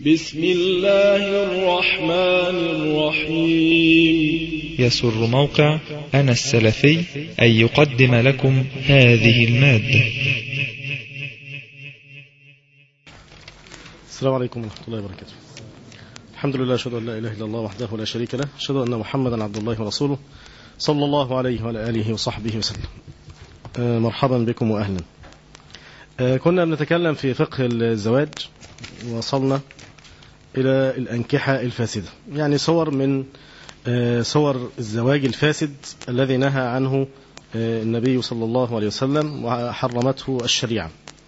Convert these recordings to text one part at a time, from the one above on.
بسم الله الرحمن الرحيم يسر موقع أنا السلفي أن يقدم لكم هذه المادة السلام عليكم ورحمة الله وبركاته الحمد لله أشهد أن لا إله إلا الله وحده لا شريك له أشهد أن محمدا عبد الله ورسوله صلى الله عليه وعلى آله وصحبه وسلم آه، مرحبا بكم وأهلا آه، كنا بنتكلم في فقه الزواج وصلنا إلى الأنكحة الفاسدة يعني صور من آه، صور الزواج الفاسد الذي نهى عنه آه، النبي صلى الله عليه وسلم وحرمته الشريعة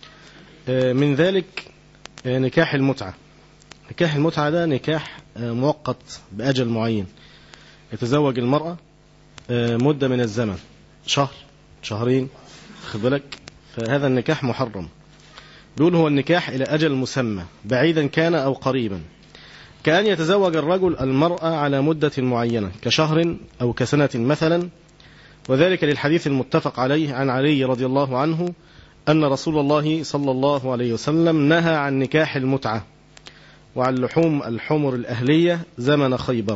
آه، من ذلك آه، نكاح المتعة نكاح المتعة ده نكاح آه، مؤقت بأجل معين يتزوج المرأة آه، مدة من الزمن شهر شهرين خد بالك فهذا النكاح محرم بيقول هو النكاح إلى أجل مسمى بعيدا كان أو قريبا كأن يتزوج الرجل المرأة على مدة معينة كشهر أو كسنة مثلا وذلك للحديث المتفق عليه عن علي رضي الله عنه أن رسول الله صلى الله عليه وسلم نهى عن نكاح المتعة وعن لحوم الحمر الأهلية زمن خيبر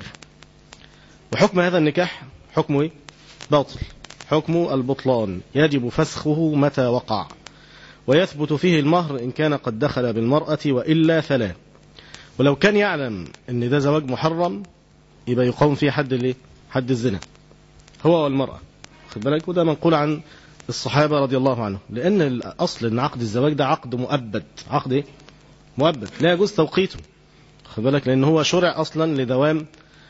وحكم هذا النكاح حكمه إيه؟ باطل حكم البطلان يجب فسخه متى وقع ويثبت فيه المهر إن كان قد دخل بالمرأة وإلا فلا ولو كان يعلم أن ده زواج محرم يبقى يقوم فيه حد الايه؟ حد الزنا هو والمرأة خد بالك وده منقول عن الصحابة رضي الله عنهم لأن الأصل أن عقد الزواج ده عقد مؤبد عقد إيه؟ مؤبد لا يجوز توقيته خد بالك لأن هو شرع أصلا لدوام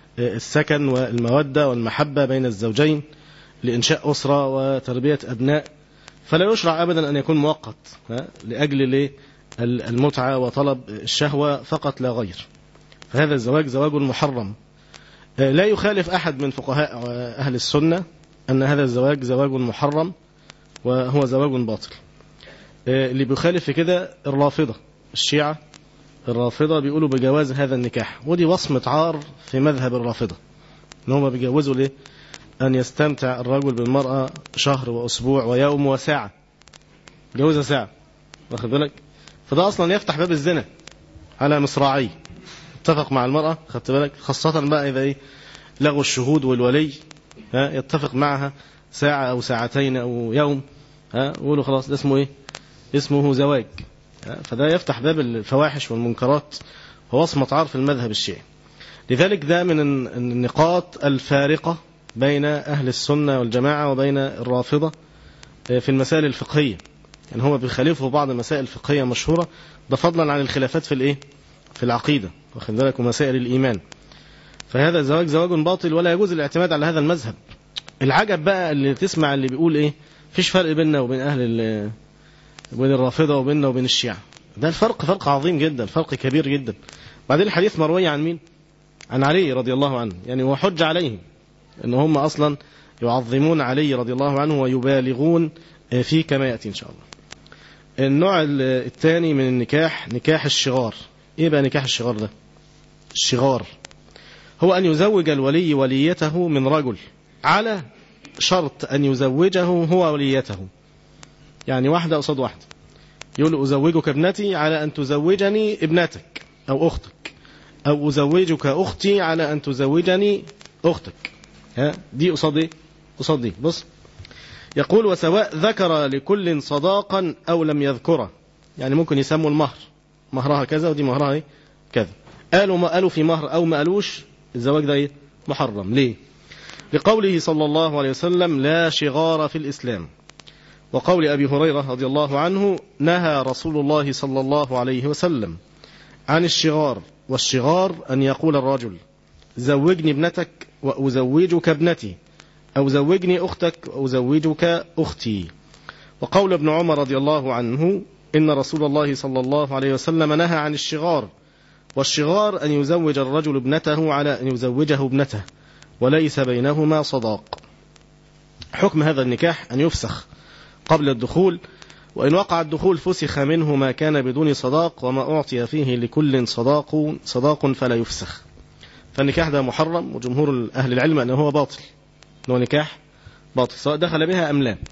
السكن والمودة والمحبة بين الزوجين لإنشاء أسرة وتربية أبناء فلا يشرع أبدا أن يكون مؤقت ها؟ لأجل ليه؟ المتعة وطلب الشهوة فقط لا غير فهذا الزواج زواج محرم لا يخالف أحد من فقهاء أهل السنة أن هذا الزواج زواج محرم وهو زواج باطل اللي بيخالف في كده الرافضة الشيعة الرافضة بيقولوا بجواز هذا النكاح ودي وصمة عار في مذهب الرافضة ان هم بيجوزوا ليه أن يستمتع الرجل بالمرأة شهر وأسبوع ويوم وساعة جوزها ساعة واخد بالك فده أصلا يفتح باب الزنا على مصراعي اتفق مع المرأة خدت بالك خاصة بقى إذا إيه لغوا الشهود والولي ها يتفق معها ساعة أو ساعتين أو يوم ها يقولوا خلاص ده اسمه إيه اسمه زواج فده يفتح باب الفواحش والمنكرات ووصمة عار في المذهب الشيعي لذلك ده من النقاط الفارقة بين أهل السنة والجماعة وبين الرافضة في المسائل الفقهية يعني هو بيخالفوا بعض المسائل الفقهية مشهورة ده فضلا عن الخلافات في الإيه في العقيدة واخد بالك ومسائل الإيمان فهذا الزواج زواج باطل ولا يجوز الاعتماد على هذا المذهب العجب بقى اللي تسمع اللي بيقول إيه فيش فرق بيننا وبين أهل وبين الرافضة وبيننا وبين الشيعة ده الفرق فرق عظيم جدا فرق كبير جدا بعدين الحديث مروي عن مين عن علي رضي الله عنه يعني هو حج عليهم ان هم اصلا يعظمون علي رضي الله عنه ويبالغون فيه كما ياتي ان شاء الله النوع الثاني من النكاح نكاح الشغار ايه بقى نكاح الشغار ده الشغار هو ان يزوج الولي وليته من رجل على شرط ان يزوجه هو وليته يعني واحدة قصاد واحدة يقول أزوجك ابنتي على أن تزوجني ابنتك أو أختك أو أزوجك أختي على أن تزوجني أختك ها دي قصاد إيه قصاد دي بص يقول وسواء ذكر لكل صداقا أو لم يذكره يعني ممكن يسموا المهر مهرها كذا ودي مهرها إيه كذا قالوا ما قالوا في مهر أو ما قالوش الزواج ده إيه محرم ليه لقوله صلى الله عليه وسلم لا شغار في الإسلام وقول أبي هريرة رضي الله عنه نهى رسول الله صلى الله عليه وسلم عن الشغار والشغار أن يقول الرجل زوجني ابنتك وأزوجك ابنتي أو زوجني أختك وأزوجك أختي وقول ابن عمر رضي الله عنه إن رسول الله صلى الله عليه وسلم نهى عن الشغار والشغار أن يزوج الرجل ابنته على أن يزوجه ابنته وليس بينهما صداق حكم هذا النكاح أن يفسخ قبل الدخول وإن وقع الدخول فسخ منه ما كان بدون صداق وما أعطي فيه لكل صداق صداق فلا يفسخ فالنكاح ده محرم وجمهور أهل العلم أنه هو باطل أنه نكاح باطل سواء دخل بها أم لا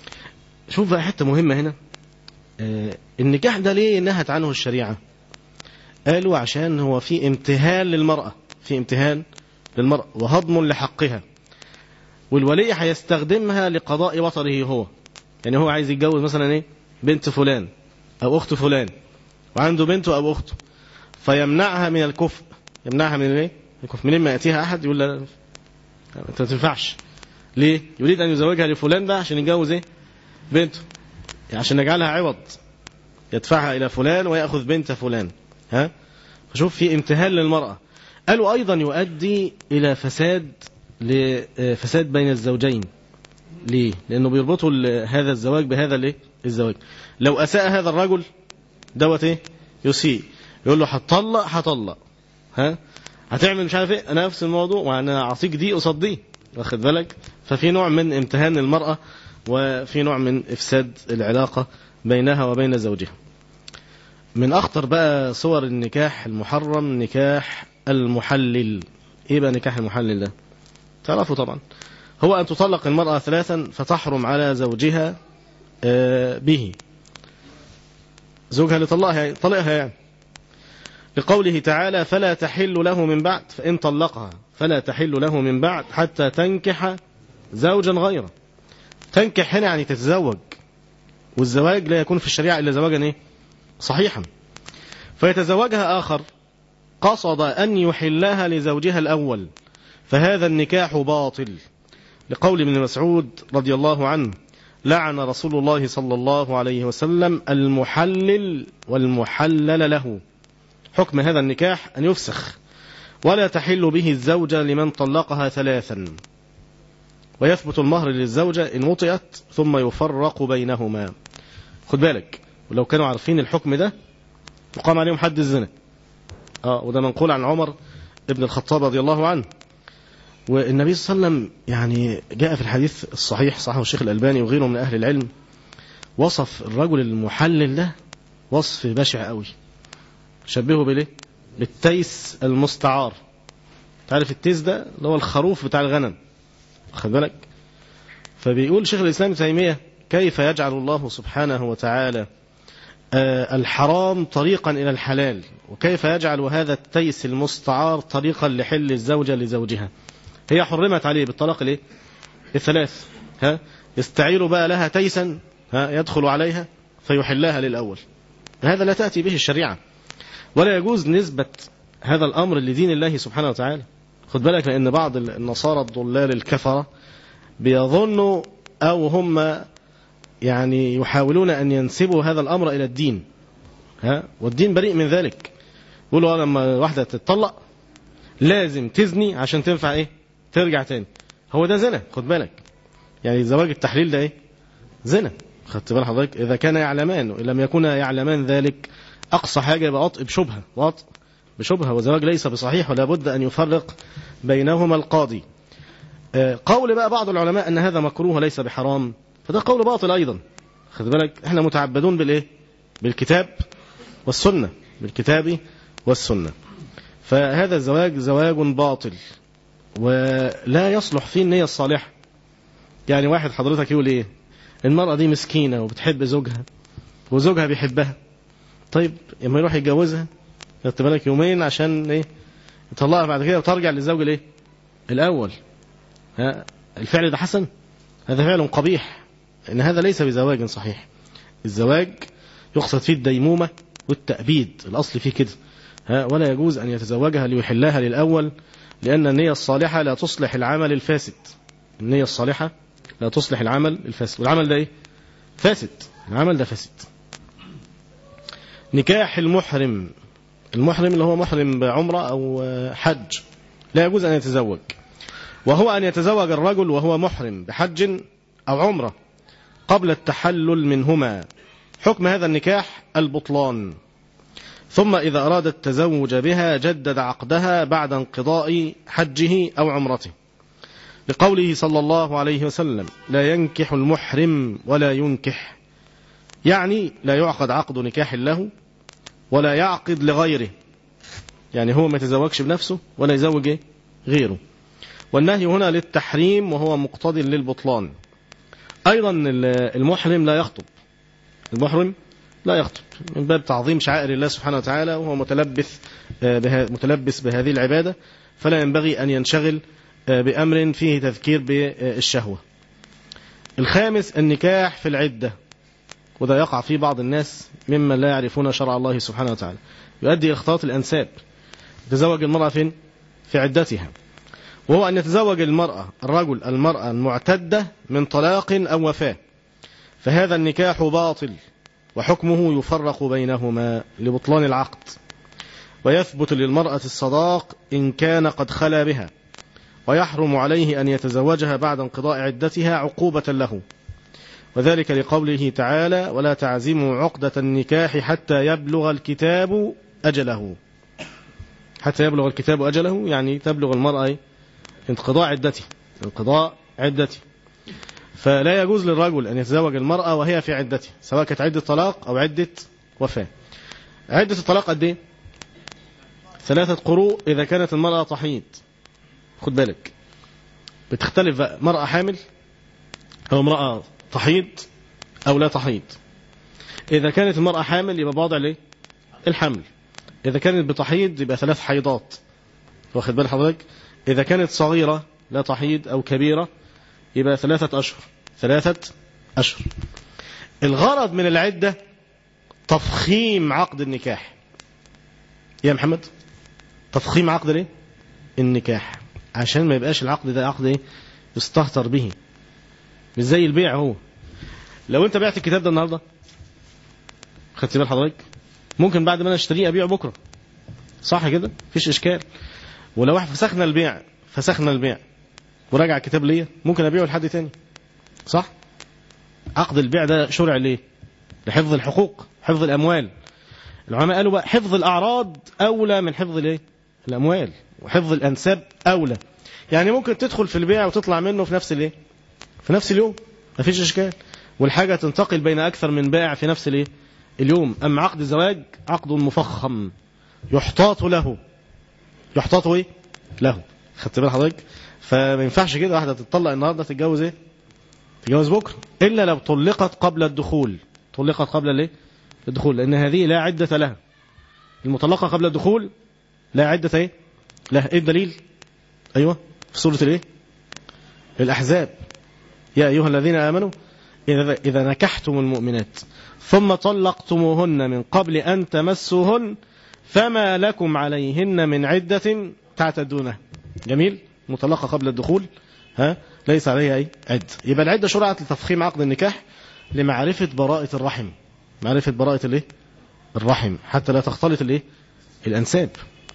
شوف بقى حتة مهمة هنا النكاح ده ليه نهت عنه الشريعة قالوا عشان هو في امتهان للمرأة في امتهان للمرأة وهضم لحقها والولي هيستخدمها لقضاء وطره هو يعني هو عايز يتجوز مثلا ايه بنت فلان او اخت فلان وعنده بنته او اخته فيمنعها من الكفء يمنعها من ايه الكفء منين ما ياتيها احد يقول لا انت ما تنفعش ليه يريد ان يزوجها لفلان ده عشان يتجوز ايه بنته يعني عشان يجعلها عوض يدفعها الى فلان وياخذ بنت فلان ها فشوف في امتهان للمراه قالوا ايضا يؤدي الى فساد لفساد بين الزوجين ليه لانه بيربطوا ال- هذا الزواج بهذا الايه الزواج لو اساء هذا الرجل دوت ايه يسيء يقول له هتطلق هطلق ها هتعمل مش عارف ايه نفس الموضوع وانا اعطيك دي قصاد دي واخد بالك ففي نوع من امتهان المراه وفي نوع من افساد العلاقه بينها وبين زوجها من اخطر بقى صور النكاح المحرم نكاح المحلل ايه بقى نكاح المحلل ده تعرفوا طبعا هو ان تطلق المراه ثلاثا فتحرم على زوجها آه، به زوجها اللي طلقها يعني طلقها يعني لقوله تعالى فلا تحل له من بعد فإن طلقها فلا تحل له من بعد حتى تنكح زوجا غيره تنكح هنا يعني تتزوج والزواج لا يكون في الشريعة إلا زواجا إيه؟ صحيحا فيتزوجها آخر قصد أن يحلها لزوجها الأول فهذا النكاح باطل لقول ابن مسعود رضي الله عنه لعن رسول الله صلى الله عليه وسلم المحلل والمحلل له حكم هذا النكاح أن يفسخ ولا تحل به الزوجة لمن طلقها ثلاثا ويثبت المهر للزوجة إن وطئت ثم يفرق بينهما خد بالك ولو كانوا عارفين الحكم ده وقام عليهم حد الزنا اه وده منقول عن عمر ابن الخطاب رضي الله عنه والنبي صلى الله عليه وسلم يعني جاء في الحديث الصحيح صححه الشيخ الألباني وغيره من أهل العلم وصف الرجل المحلل ده وصف بشع قوي شبهه بالايه بالتيس المستعار تعرف التيس ده اللي هو الخروف بتاع الغنم خد بالك فبيقول شيخ الإسلام ابن تيمية كيف يجعل الله سبحانه وتعالى آه، الحرام طريقا إلى الحلال وكيف يجعل هذا التيس المستعار طريقا لحل الزوجة لزوجها هي حرمت عليه بالطلاق الايه الثلاث ها يستعير بقى لها تيسا ها يدخل عليها فيحلها للأول هذا لا تأتي به الشريعة ولا يجوز نسبة هذا الأمر لدين الله سبحانه وتعالى خد بالك لأن بعض النصارى الضلال الكفرة بيظنوا أو هم يعني يحاولون أن ينسبوا هذا الأمر إلى الدين ها والدين بريء من ذلك يقولوا لما واحدة تتطلق لازم تزني عشان تنفع ايه ترجع تاني هو ده زنا خد بالك يعني زواج التحليل ده ايه زنا خدت بال حضرتك اذا كان يعلمان وان لم يكونا يعلمان ذلك اقصى حاجه يبقى وطء بشبهه وطء بشبهه وزواج ليس بصحيح ولا بد ان يفرق بينهما القاضي آه، قول بقى بعض العلماء ان هذا مكروه وليس بحرام فده قول باطل ايضا خد بالك احنا متعبدون بالايه بالكتاب والسنه بالكتاب والسنه فهذا الزواج زواج باطل ولا يصلح فيه النية الصالحة يعني واحد حضرتك يقول ايه المرأة دي مسكينة وبتحب زوجها وزوجها بيحبها طيب لما يروح يتجوزها خدت بالك يومين عشان ايه يطلقها بعد كده وترجع للزوج الايه الاول ها الفعل ده حسن هذا فعل قبيح ان هذا ليس بزواج صحيح الزواج يقصد فيه الديمومة والتأبيد الأصل فيه كده ها ولا يجوز أن يتزوجها ليحلها للأول لأن النية الصالحة لا تصلح العمل الفاسد النية الصالحة لا تصلح العمل الفاسد والعمل ده إيه؟ فاسد العمل ده فاسد نكاح المحرم المحرم اللي هو محرم بعمرة أو حج لا يجوز أن يتزوج وهو أن يتزوج الرجل وهو محرم بحج أو عمرة قبل التحلل منهما حكم هذا النكاح البطلان ثم إذا أراد التزوج بها جدد عقدها بعد انقضاء حجه أو عمرته لقوله صلى الله عليه وسلم لا ينكح المحرم ولا ينكح يعني لا يعقد عقد نكاح له ولا يعقد لغيره يعني هو ما يتزوجش بنفسه ولا يزوج إيه؟ غيره والنهي هنا للتحريم وهو مقتضي للبطلان أيضا المحرم لا يخطب المحرم لا يخطب من باب تعظيم شعائر الله سبحانه وتعالى وهو متلبس بها متلبس بهذه العبادة فلا ينبغي أن ينشغل بأمر فيه تذكير بالشهوة الخامس النكاح في العدة وده يقع فيه بعض الناس ممن لا يعرفون شرع الله سبحانه وتعالى يؤدي إلى اختلاط الأنساب تزوج المرأة فين؟ في عدتها وهو أن يتزوج المرأة الرجل المرأة المعتدة من طلاق أو وفاة فهذا النكاح باطل وحكمه يفرق بينهما لبطلان العقد ويثبت للمرأة الصداق إن كان قد خلا بها ويحرم عليه أن يتزوجها بعد انقضاء عدتها عقوبة له وذلك لقوله تعالى ولا تعزموا عقدة النكاح حتى يبلغ الكتاب أجله حتى يبلغ الكتاب أجله يعني تبلغ المرأة انقضاء عدته انقضاء عدته فلا يجوز للرجل أن يتزوج المرأة وهي في عدته سواء كانت عدة طلاق أو عدة وفاة عدة الطلاق قد ايه ثلاثة قروء إذا كانت المرأة تحيض خد بالك بتختلف بقى مرأة حامل أو امرأة تحيض أو لا تحيض إذا كانت المرأة حامل يبقى بوضع ليه الحمل إذا كانت بتحيض يبقى ثلاث حيضات واخد بال حضرتك إذا كانت صغيرة لا تحيض أو كبيرة يبقى ثلاثة أشهر ثلاثة أشهر الغرض من العدة تفخيم عقد النكاح يا محمد تفخيم عقد ليه النكاح عشان ما يبقاش العقد ده عقد ايه يستهتر به مش زي البيع هو لو انت بعت الكتاب ده النهارده خدت بال حضرتك ممكن بعد ما انا اشتريه ابيعه بكره صح كده مفيش اشكال ولو احنا فسخنا البيع فسخنا البيع وراجع الكتاب ليا ممكن ابيعه لحد تاني صح عقد البيع ده شرع ليه لحفظ الحقوق حفظ الاموال العلماء قالوا بقى حفظ الاعراض اولى من حفظ الايه الاموال وحفظ الانساب اولى يعني ممكن تدخل في البيع وتطلع منه في نفس الايه في نفس اليوم مفيش اشكال والحاجه تنتقل بين اكثر من بائع في نفس الايه اليوم اما عقد الزواج عقد مفخم يحتاط له يحتاط ايه له خدت بال حضرتك فما ينفعش كده واحده تطلق النهارده تتجوز ايه تتجوز بكره الا لو طلقت قبل الدخول طلقت قبل الايه الدخول لان هذه لا عده لها المطلقه قبل الدخول لا عده ايه لا ايه الدليل ايوه في سوره الايه الاحزاب يا ايها الذين امنوا اذا اذا نكحتم المؤمنات ثم طلقتموهن من قبل ان تمسوهن فما لكم عليهن من عده تعتدونها جميل مطلقه قبل الدخول ها ليس عليها اي عده يبقى العده شرعت لتفخيم عقد النكاح لمعرفه براءه الرحم معرفه براءه الايه الرحم حتى لا تختلط الايه الانساب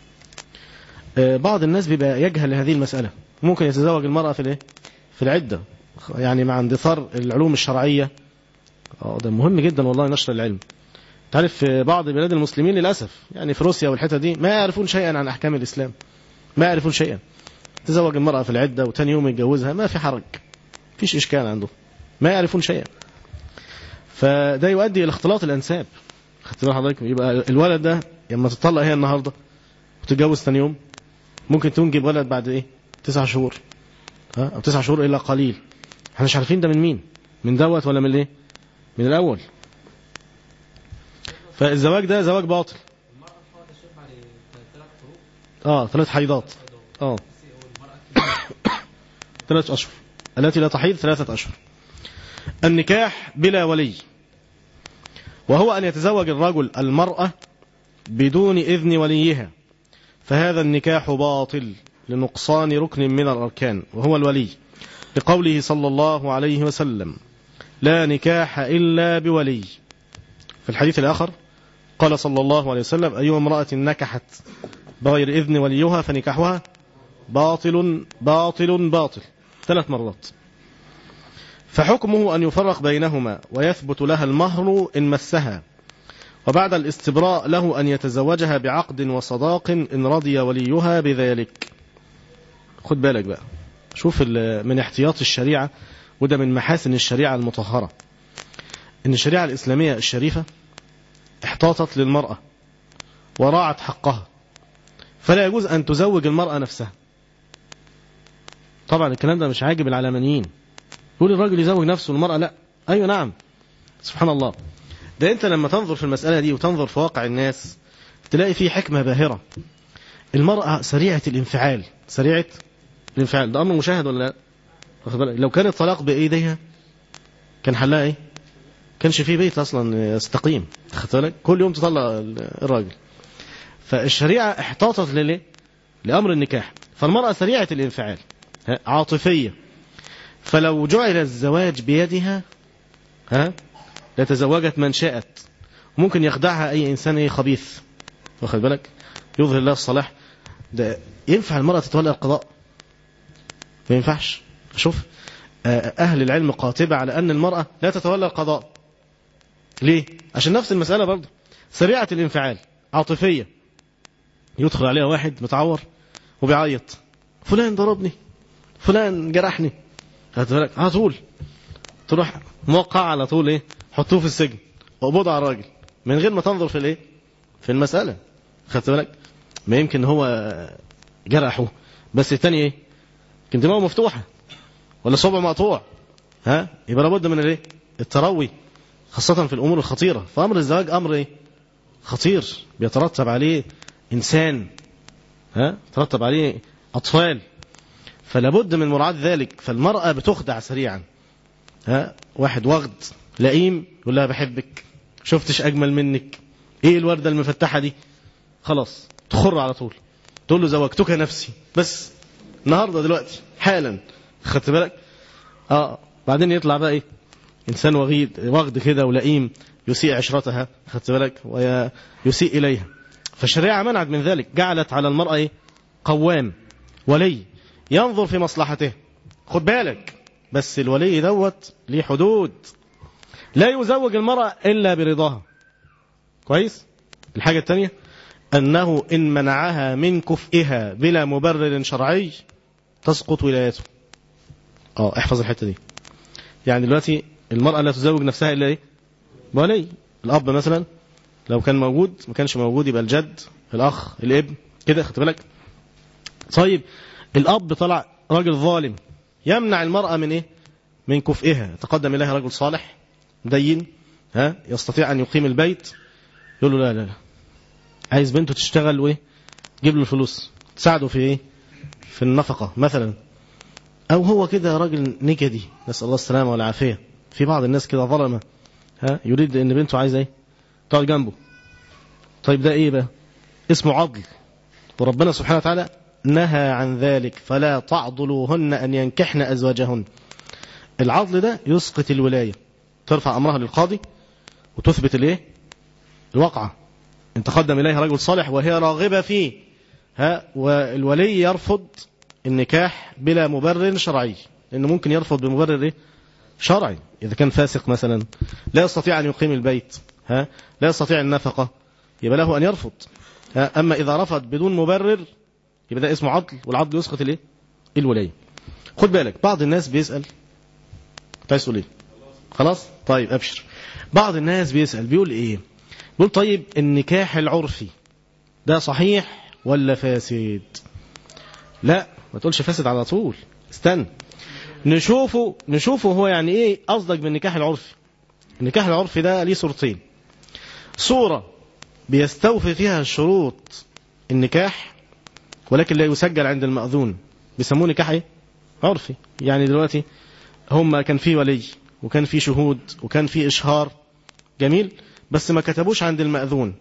بعض الناس بيبقى يجهل هذه المسألة ممكن يتزوج المرأة في الايه في العدة يعني مع اندثار العلوم الشرعية ده مهم جدا والله نشر العلم تعرف في بعض بلاد المسلمين للأسف يعني في روسيا والحتة دي ما يعرفون شيئا عن أحكام الإسلام ما يعرفون شيئا تزوج المرأة في العدة وتاني يوم يتجوزها ما في حرج فيش إشكال عنده ما يعرفون شيئا فده يؤدي إلى اختلاط الأنساب خدت بال حضرتك يبقى الولد ده لما تطلق هي النهارده وتتجوز ثاني يوم ممكن تنجب ولد بعد ايه تسع شهور ها او تسع شهور الا قليل احنا مش عارفين ده من مين من دوت ولا من ايه من الاول فالزواج ده زواج باطل اه ثلاث حيضات اه ثلاث اشهر التي لا تحيض ثلاثة اشهر النكاح بلا ولي وهو ان يتزوج الرجل المرأة بدون اذن وليها فهذا النكاح باطل لنقصان ركن من الأركان وهو الولي لقوله صلى الله عليه وسلم لا نكاح إلا بولي في الحديث الآخر قال صلى الله عليه وسلم أي امرأة نكحت بغير إذن وليها فنكاحها باطل باطل باطل ثلاث مرات فحكمه أن يفرق بينهما ويثبت لها المهر إن مسها وبعد الاستبراء له أن يتزوجها بعقد وصداق إن رضي وليها بذلك خد بالك بقى شوف من احتياط الشريعة وده من محاسن الشريعة المطهرة إن الشريعة الإسلامية الشريفة احتاطت للمرأة وراعت حقها فلا يجوز أن تزوج المرأة نفسها طبعا الكلام ده مش عاجب العلمانيين يقول الراجل يزوج نفسه والمرأة لا أيوة نعم سبحان الله ده انت لما تنظر في المسألة دي وتنظر في واقع الناس تلاقي فيه حكمة باهرة المرأة سريعة الانفعال سريعة الانفعال ده أمر مشاهد ولا لا واخد بالك لو كان الطلاق بإيديها كان حلها ايه كانش فيه بيت أصلا يستقيم خدت بالك كل يوم تطلع الراجل فالشريعة احتاطت لليه لأمر النكاح فالمرأة سريعة الانفعال ها؟ عاطفية فلو جعل الزواج بيدها ها لتزوجت من شاءت ممكن يخدعها أي إنسان ايه خبيث واخد بالك يظهر الله الصلاح ده ينفع المرأة تتولى القضاء ما ينفعش شوف أهل العلم قاطبة على أن المرأة لا تتولى القضاء ليه؟ عشان نفس المسألة برضه سريعة الانفعال عاطفية يدخل عليها واحد متعور وبيعيط فلان ضربني فلان جرحني خدت بالك على طول تروح موقع على طول ايه حطوه في السجن وقبض على الراجل من غير ما تنظر في الايه في المسألة خدت بالك ما يمكن هو جرحه بس الثاني ايه يمكن دماغه مفتوحة ولا صبع مقطوع ها يبقى لابد من الايه التروي خاصة في الأمور الخطيرة فأمر الزواج أمر إيه؟ خطير بيترتب عليه إنسان ها ترتب عليه أطفال فلابد من مراعاة ذلك فالمرأة بتخدع سريعا ها واحد وغد لئيم يقول لها بحبك شفتش أجمل منك إيه الوردة المفتحة دي خلاص تخر على طول تقول له زوجتك نفسي بس النهاردة دلوقتي حالا خدت بالك اه بعدين يطلع بقى ايه إنسان وغيد وغد كده ولئيم يسيء عشرتها خدت بالك ويسيء إليها فالشريعة منعت من ذلك جعلت على المرأة إيه؟ قوام ولي ينظر في مصلحته خد بالك بس الولي دوت ليه حدود لا يزوج المرأة إلا برضاها كويس الحاجة الثانية أنه إن منعها من كفئها بلا مبرر شرعي تسقط ولايته اه احفظ الحتة دي يعني دلوقتي المرأة لا تزوج نفسها إلا إيه ولي الأب مثلا لو كان موجود ما كانش موجود يبقى الجد الأخ الابن كده خدت بالك طيب الأب طلع راجل ظالم يمنع المرأة من إيه من كفئها تقدم إليها رجل صالح دين ها يستطيع أن يقيم البيت يقول له لا لا لا عايز بنته تشتغل وإيه جيب له الفلوس تساعده في إيه في النفقة مثلا أو هو كده راجل نكدي نسأل الله السلامة والعافية في بعض الناس كده ظلمة ها يريد ان بنته عايزه ايه تقعد جنبه طيب ده ايه بقى اسمه عضل وربنا سبحانه وتعالى نهى عن ذلك فلا تعضلوهن ان ينكحن ازواجهن العضل ده يسقط الولايه ترفع امرها للقاضي وتثبت الايه الواقعه ان تقدم اليها رجل صالح وهي راغبه فيه ها والولي يرفض النكاح بلا مبرر شرعي لانه ممكن يرفض بمبرر ايه شرعي إذا كان فاسق مثلا لا يستطيع أن يقيم البيت ها لا يستطيع النفقة يبقى له أن يرفض ها أما إذا رفض بدون مبرر يبقى ده اسمه عضل والعضل يسقط الايه الولاية خد بالك بعض الناس بيسأل عايز تقول ايه خلاص طيب أبشر بعض الناس بيسأل بيقول ايه بيقول طيب النكاح العرفي ده صحيح ولا فاسد لا ما تقولش فاسد على طول استنى نشوفه نشوفه هو يعني ايه قصدك بالنكاح العرفي النكاح العرفي ده ليه صورتين صورة بيستوفي فيها شروط النكاح ولكن لا يسجل عند المأذون بيسموه نكاح ايه عرفي يعني دلوقتي هم كان في ولي وكان في شهود وكان في إشهار جميل بس ما كتبوش عند المأذون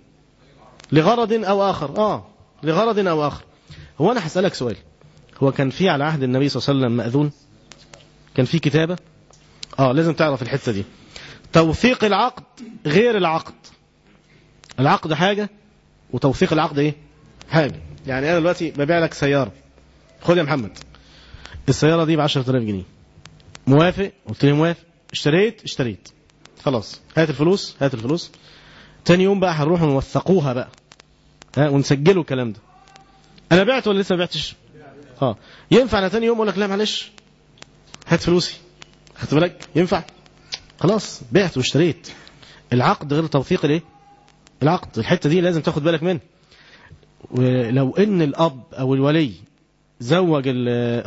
لغرض أو آخر آه لغرض أو آخر هو أنا هسألك سؤال هو كان في على عهد النبي صلى الله عليه وسلم مأذون كان في كتابة اه لازم تعرف الحتة دي توثيق العقد غير العقد العقد حاجة وتوثيق العقد ايه حاجة يعني انا دلوقتي ببيع لك سيارة خد يا محمد السيارة دي ب 10000 جنيه موافق قلت لي موافق اشتريت اشتريت خلاص هات الفلوس هات الفلوس تاني يوم بقى هنروح نوثقوها بقى ها ونسجلوا الكلام ده انا بعت ولا لسه ما بعتش اه ينفع انا تاني يوم اقول لك لا معلش هات فلوسي خدت بالك ينفع خلاص بعت واشتريت العقد غير توثيق الايه العقد الحته دي لازم تاخد بالك منها ولو ان الاب او الولي زوج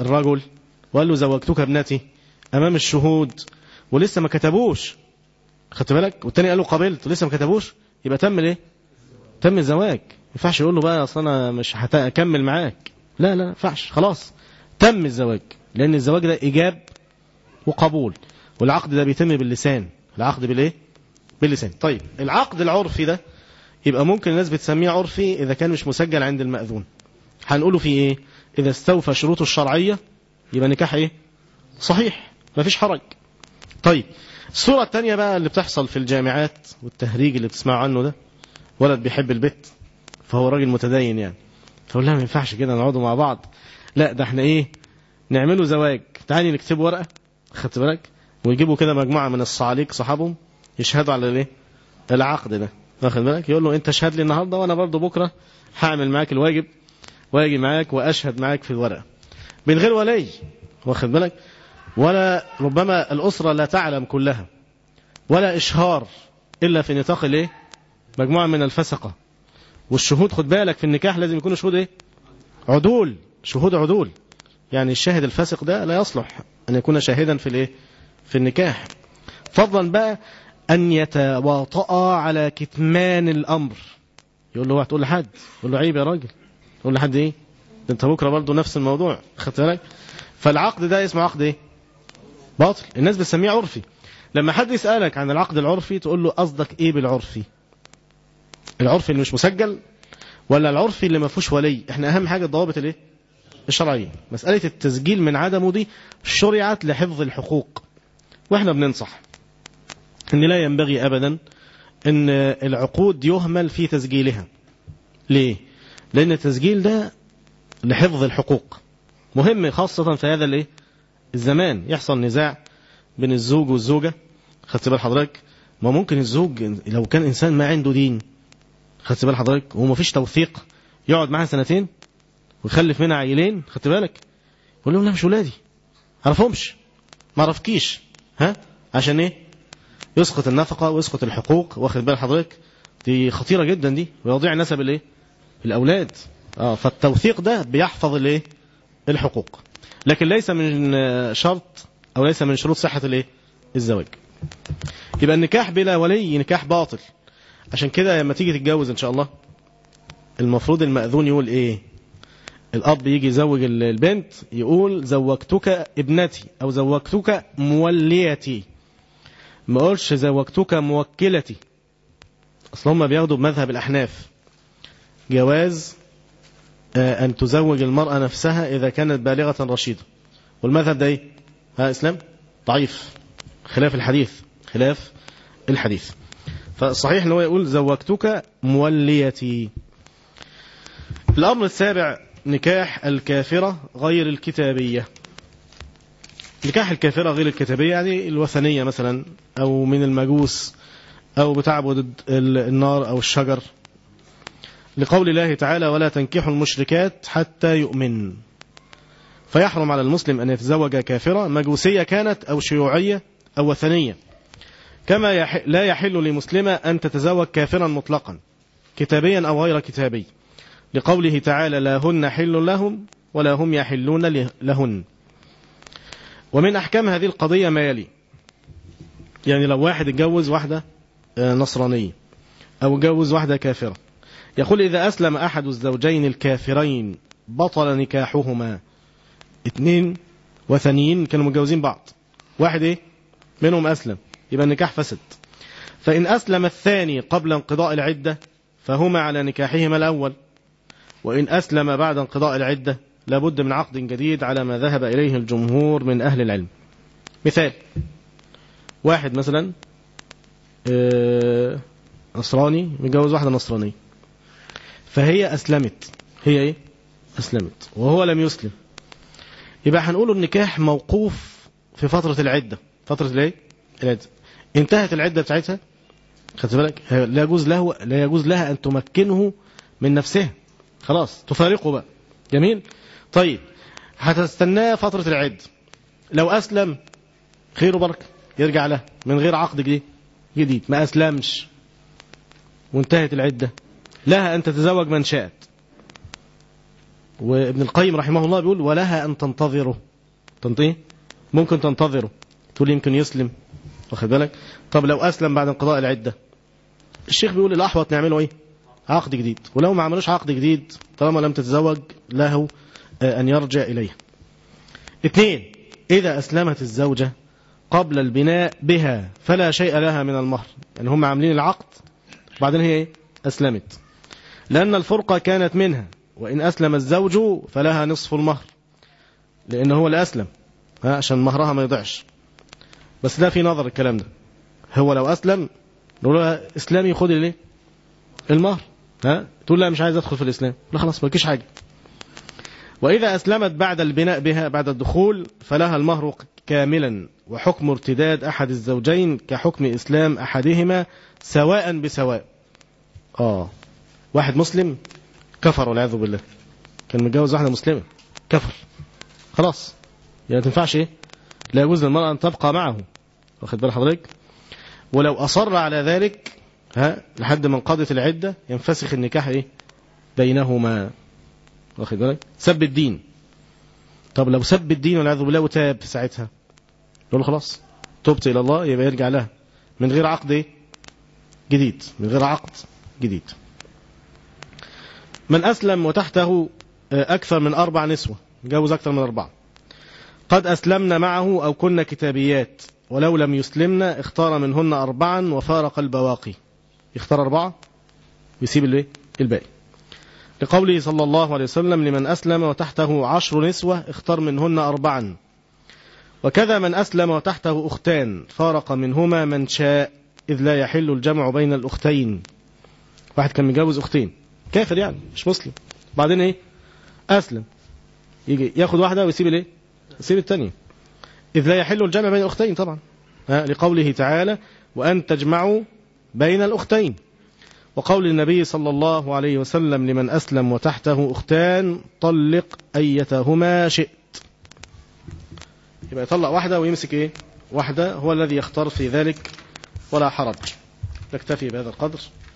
الرجل وقال له زوجتك ابنتي امام الشهود ولسه ما كتبوش خدت بالك والتاني قال له قابلت لسه ما كتبوش يبقى تم الايه تم الزواج ما ينفعش يقول له بقى اصل انا مش هكمل معاك لا لا ما ينفعش خلاص تم الزواج لان الزواج ده ايجاب وقبول والعقد ده بيتم باللسان العقد بالايه باللسان طيب العقد العرفي ده يبقى ممكن الناس بتسميه عرفي اذا كان مش مسجل عند المأذون هنقوله فيه ايه اذا استوفى شروطه الشرعية يبقى نكاح ايه صحيح مفيش حرج طيب الصورة التانية بقى اللي بتحصل في الجامعات والتهريج اللي بتسمعوا عنه ده ولد بيحب البت فهو راجل متدين يعني فقول لها ما ينفعش كده نقعدوا مع بعض لا ده احنا ايه نعمله زواج تعالي نكتب ورقة خدت بالك ويجيبوا كده مجموعة من الصعاليك صحابهم يشهدوا على الايه العقد ده واخد بالك يقول له انت اشهد لي النهارده وانا برضه بكره هعمل معاك الواجب واجي معاك واشهد معاك في الورقه من غير ولي واخد بالك ولا ربما الاسره لا تعلم كلها ولا اشهار الا في نطاق الايه مجموعه من الفسقه والشهود خد بالك في النكاح لازم يكونوا شهود ايه عدول شهود عدول يعني الشاهد الفاسق ده لا يصلح ان يكون شاهدا في الايه في النكاح فضلا بقى أن يتواطأ على كتمان الأمر يقول له هتقول لحد يقول له عيب يا راجل يقول لحد إيه ده أنت بكرة برضه نفس الموضوع خدت بالك فالعقد ده اسمه عقد إيه باطل الناس بتسميه عرفي لما حد يسألك عن العقد العرفي تقول له قصدك إيه بالعرفي العرفي اللي مش مسجل ولا العرفي اللي ما فيهوش ولي احنا أهم حاجة الضوابط الإيه الشرعية مسألة التسجيل من عدمه دي شرعت لحفظ الحقوق واحنا بننصح ان لا ينبغي ابدا ان العقود يهمل في تسجيلها ليه لان التسجيل ده لحفظ الحقوق مهم خاصة في هذا الايه الزمان يحصل نزاع بين الزوج والزوجة خدت بال حضرتك ما ممكن الزوج لو كان انسان ما عنده دين خدت بال حضرتك وما فيش توثيق يقعد معاها سنتين ويخلف منها عيلين خدت بالك يقول لهم لا مش ولادي عرفهمش ما عرفكيش ها عشان ايه يسقط النفقة ويسقط الحقوق واخد بال حضرتك دي خطيرة جدا دي ويضيع نسب الايه الاولاد اه فالتوثيق ده بيحفظ الايه الحقوق لكن ليس من شرط او ليس من شروط صحة الايه الزواج يبقى النكاح بلا ولي نكاح باطل عشان كده لما تيجي تتجوز ان شاء الله المفروض المأذون يقول ايه الاب يجي يزوج البنت يقول زوجتك ابنتي او زوجتك موليتي ما اقولش زوجتك موكلتي اصل هم بياخدوا بمذهب الاحناف جواز ان تزوج المرأة نفسها اذا كانت بالغة رشيدة والمذهب ده ايه ها اسلام ضعيف خلاف الحديث خلاف الحديث فالصحيح ان هو يقول زوجتك موليتي الامر السابع نكاح الكافرة غير الكتابية نكاح الكافرة غير الكتابية يعني الوثنية مثلا أو من المجوس أو بتعبد النار أو الشجر لقول الله تعالى ولا تنكحوا المشركات حتى يؤمن فيحرم على المسلم أن يتزوج كافرة مجوسية كانت أو شيوعية أو وثنية كما يح لا يحل لمسلمة أن تتزوج كافرا مطلقا كتابيا أو غير كتابي لقوله تعالى لا هن حل لهم ولا هم يحلون لهن ومن أحكام هذه القضية ما يلي يعني لو واحد اتجوز واحدة نصرانية أو اتجوز واحدة كافرة يقول إذا أسلم أحد الزوجين الكافرين بطل نكاحهما اثنين وثنيين كانوا متجوزين بعض واحد ايه منهم أسلم يبقى النكاح فسد فإن أسلم الثاني قبل انقضاء العدة فهما على نكاحهما الأول وإن أسلم بعد انقضاء العدة لابد من عقد جديد على ما ذهب إليه الجمهور من أهل العلم مثال واحد مثلا نصراني متجوز واحدة نصرانية فهي أسلمت هي إيه أسلمت وهو لم يسلم يبقى هنقول النكاح موقوف في فترة العدة فترة الايه العدة انتهت العدة بتاعتها خدت بالك لا يجوز له لا يجوز لها أن تمكنه من نفسها خلاص تفارقه بقى جميل طيب هتستناه فترة العد لو أسلم خير وبركة يرجع له من غير عقد جديد جديد ما أسلمش وانتهت العدة لها أن تتزوج من شاءت وابن القيم رحمه الله بيقول ولها أن تنتظره تنطيه ممكن تنتظره تقول يمكن يسلم واخد بالك طب لو أسلم بعد انقضاء العدة الشيخ بيقول الأحوط نعمله إيه عقد جديد ولو ما عملوش عقد جديد طالما لم تتزوج له أن يرجع إليه اثنين إذا أسلمت الزوجة قبل البناء بها فلا شيء لها من المهر يعني هم عاملين العقد بعدين هي إيه؟ أسلمت لأن الفرقة كانت منها وإن أسلم الزوج فلها نصف المهر لأنه هو اللي أسلم ها عشان مهرها ما يضيعش بس لا في نظر الكلام ده هو لو أسلم نقول لها إسلامي خدي ليه المهر ها تقول لا مش عايز أدخل في الإسلام لا خلاص ما لكيش حاجة وإذا أسلمت بعد البناء بها بعد الدخول فلها المهر كاملا وحكم ارتداد أحد الزوجين كحكم إسلام أحدهما سواء بسواء آه واحد مسلم كفر والعياذ بالله كان متجوز واحدة مسلمة كفر خلاص يعني ما تنفعش ايه لا يجوز للمرأة أن تبقى معه واخد بال حضرتك ولو أصر على ذلك ها لحد ما انقضت العدة ينفسخ النكاح ايه بينهما واخد بالك سب الدين طب لو سب الدين والعياذ بالله وتاب في ساعتها يقول له خلاص تبت إلى الله يبقى يرجع لها من غير عقد ايه جديد من غير عقد جديد من أسلم وتحته أكثر من أربع نسوة جوز أكثر من أربعة قد أسلمنا معه أو كنا كتابيات ولو لم يسلمنا اختار منهن أربعا وفارق البواقي يختار أربعة ويسيب الايه الباقي لقوله صلى الله عليه وسلم لمن أسلم وتحته عشر نسوة اختار منهن أربعا وكذا من أسلم وتحته أختان فارق منهما من شاء إذ لا يحل الجمع بين الأختين واحد كان متجوز أختين كافر يعني مش مسلم بعدين إيه أسلم يجي ياخد واحدة ويسيب الإيه يسيب الثانية إذ لا يحل الجمع بين الأختين طبعا ها لقوله تعالى وأن تجمعوا بين الأختين وقول النبي صلى الله عليه وسلم لمن أسلم وتحته أختان طلق أيتهما شئت يبقى يطلق واحدة ويمسك إيه واحدة هو الذي يختار في ذلك ولا حرج نكتفي بهذا القدر